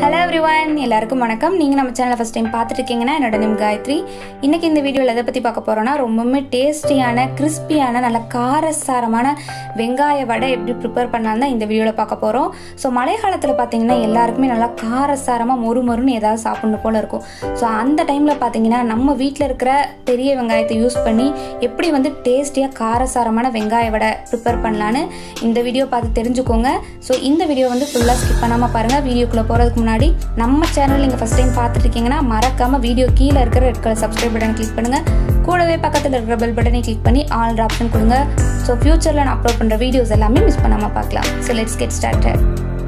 hello everyone எல்லாருக்கும் வணக்கம் நீங்கள் நம்ம சேனலை ஃபஸ்ட் டைம் பார்த்துட்டு இருக்கீங்கன்னா என்னோட நேம் காயத்ரி இன்றைக்கி இந்த வீடியோவில் எதை பற்றி பார்க்க போகிறோன்னா ரொம்பவுமே டேஸ்டியான கிறிஸ்பியான நல்ல காரசாரமான வெங்காய வடை எப்படி ப்ரிப்பேர் பண்ணலாம் தான் இந்த வீடியோவில் பார்க்க போகிறோம் ஸோ மழை காலத்தில் பார்த்தீங்கன்னா எல்லாருக்குமே நல்லா காரசாரமாக மொறு மொறுன்னு ஏதாவது சாப்பிடணும் போல் இருக்கும் ஸோ அந்த டைமில் பார்த்தீங்கன்னா நம்ம வீட்டில் இருக்கிற பெரிய வெங்காயத்தை யூஸ் பண்ணி எப்படி வந்து டேஸ்டியாக காரசாரமான வெங்காய வடை ப்ரிப்பேர் பண்ணலான்னு இந்த வீடியோ பார்த்து தெரிஞ்சுக்கோங்க ஸோ இந்த வீடியோ வந்து ஃபுல்லாக ஸ்கிப் பண்ணாமல் பாருங்கள் வீடியோக்குள்ளே போகிறதுக்கு முன்னாடி நம்ம சேனல் நீங்கள் ஃபஸ்ட் டைம் பார்த்துட்டு இருக்கீங்கன்னா மறக்காமல் வீடியோ கீழே இருக்கிற red colour subscribe button click பண்ணுங்கள் கூடவே பக்கத்தில் இருக்கிற பெல் பட்டனை கிளிக் பண்ணி ஆல் ஆப்ஷன் கொடுங்க ஸோ ஃப்யூச்சரில் நான் அப்லோட் பண்ணுற வீடியோஸ் எல்லாமே மிஸ் பண்ணாமல் பார்க்கலாம் ஸோ லெட்ஸ் கெட் ஸ்டார்டட்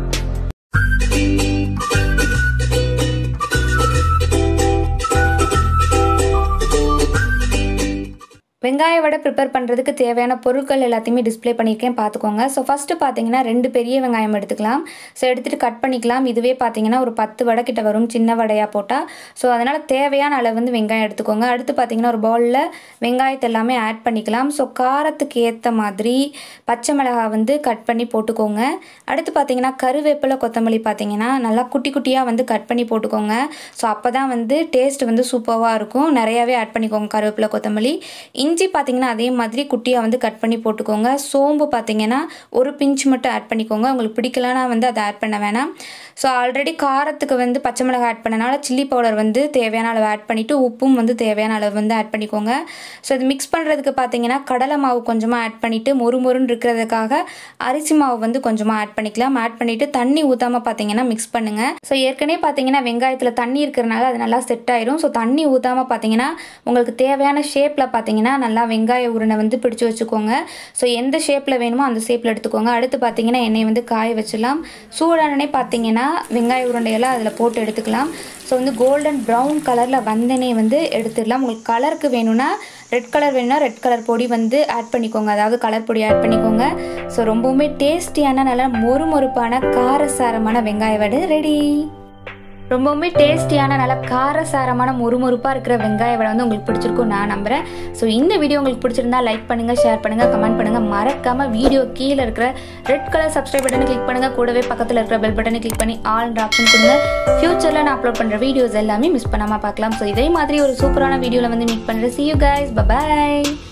வெங்காய வடை ப்ரிப்பேர் பண்ணுறதுக்கு தேவையான பொருட்கள் எல்லாத்தையுமே டிஸ்ப்ளே பண்ணியிருக்கேன் பார்த்துக்கோங்க ஸோ ஃபஸ்ட்டு பார்த்தீங்கன்னா ரெண்டு பெரிய வெங்காயம் எடுத்துக்கலாம் ஸோ எடுத்துகிட்டு கட் பண்ணிக்கலாம் இதுவே பார்த்தீங்கன்னா ஒரு பத்து வடை கிட்ட வரும் சின்ன வடையாக போட்டால் ஸோ அதனால் தேவையான அளவு வந்து வெங்காயம் எடுத்துக்கோங்க அடுத்து பார்த்தீங்கன்னா ஒரு பவுலில் வெங்காயத்தை எல்லாமே ஆட் பண்ணிக்கலாம் ஸோ காரத்துக்கு ஏற்ற மாதிரி பச்சை மிளகாய் வந்து கட் பண்ணி போட்டுக்கோங்க அடுத்து பார்த்தீங்கன்னா கருவேப்பிலை கொத்தமல்லி பார்த்தீங்கன்னா நல்லா குட்டி குட்டியாக வந்து கட் பண்ணி போட்டுக்கோங்க ஸோ அப்போ தான் வந்து டேஸ்ட் வந்து சூப்பராக இருக்கும் நிறையாவே ஆட் பண்ணிக்கோங்க கருவேப்பிலை கொத்தமல்லி இஞ்சி பார்த்தீங்கன்னா அதே மாதிரி குட்டியாக வந்து கட் பண்ணி போட்டுக்கோங்க சோம்பு பார்த்தீங்கன்னா ஒரு பிஞ்ச் மட்டும் ஆட் பண்ணிக்கோங்க உங்களுக்கு பிடிக்கலனா வந்து அதை ஆட் பண்ண வேணாம் ஸோ ஆல்ரெடி காரத்துக்கு வந்து பச்சை மிளகாய் ஆட் பண்ணனால சில்லி பவுடர் வந்து தேவையான அளவு ஆட் பண்ணிவிட்டு உப்பும் வந்து தேவையான அளவு வந்து ஆட் பண்ணிக்கோங்க ஸோ இது மிக்ஸ் பண்ணுறதுக்கு பார்த்தீங்கன்னா கடலை மாவு கொஞ்சமாக ஆட் பண்ணிவிட்டு மொறு மொறுன்னு இருக்கிறதுக்காக அரிசி மாவு வந்து கொஞ்சமாக ஆட் பண்ணிக்கலாம் ஆட் பண்ணிவிட்டு தண்ணி ஊற்றாமல் பார்த்தீங்கன்னா மிக்ஸ் பண்ணுங்கள் ஸோ ஏற்கனவே பார்த்தீங்கன்னா வெங்காயத்தில் தண்ணி இருக்கிறனால அது நல்லா செட் ஆயிரும் ஸோ தண்ணி ஊற்றாமல் பார்த்தீங்கன்னா உங்களுக்கு தேவையான ஷேப்பில் பார்த்தீங்கன்னா நல்லா வெங்காய உருண்டை வந்து பிடிச்சி வச்சுக்கோங்க ஸோ எந்த ஷேப்பில் வேணுமோ அந்த ஷேப்பில் எடுத்துக்கோங்க அடுத்து பார்த்தீங்கன்னா எண்ணெய் வந்து காய வச்சிடலாம் சூடானே பார்த்தீங்கன்னா வெங்காய உருண்டையெல்லாம் அதில் போட்டு எடுத்துக்கலாம் ஸோ வந்து கோல்டன் ப்ரௌன் கலரில் வந்தனே வந்து எடுத்துடலாம் உங்களுக்கு கலருக்கு வேணும்னா ரெட் கலர் வேணும்னா ரெட் கலர் பொடி வந்து ஆட் பண்ணிக்கோங்க அதாவது கலர் பொடி ஆட் பண்ணிக்கோங்க ஸோ ரொம்பவுமே டேஸ்டியான நல்ல மொறு மொறுப்பான காரசாரமான வெங்காய வடை ரெடி ரொம்பவுமே டேஸ்டியான நல்ல காரசாரமான மொறுமொறுப்பாக இருக்கிற வெங்காய வடை வந்து உங்களுக்கு பிடிச்சிருக்கும் நான் நம்புகிறேன் ஸோ இந்த வீடியோ உங்களுக்கு பிடிச்சிருந்தா லைக் பண்ணுங்கள் ஷேர் பண்ணுங்கள் கமெண்ட் பண்ணுங்கள் மறக்காமல் வீடியோ கீழே இருக்கிற ரெட் கலர் சப்ஸ்கிரைப் பட்டனை கிளிக் பண்ணுங்கள் கூடவே பக்கத்தில் இருக்கிற பெல் பட்டனை கிளிக் பண்ணி ஆல் ஆப்ஷன் கொடுங்க ஃபியூச்சரில் நான் அப்லோட் பண்ணுற வீடியோஸ் எல்லாமே மிஸ் பண்ணாமல் பார்க்கலாம் ஸோ இதே மாதிரி ஒரு சூப்பரான வீடியோவில் வந்து மீட் பண்ணுறேன் சி யூ கைஸ் பபாய்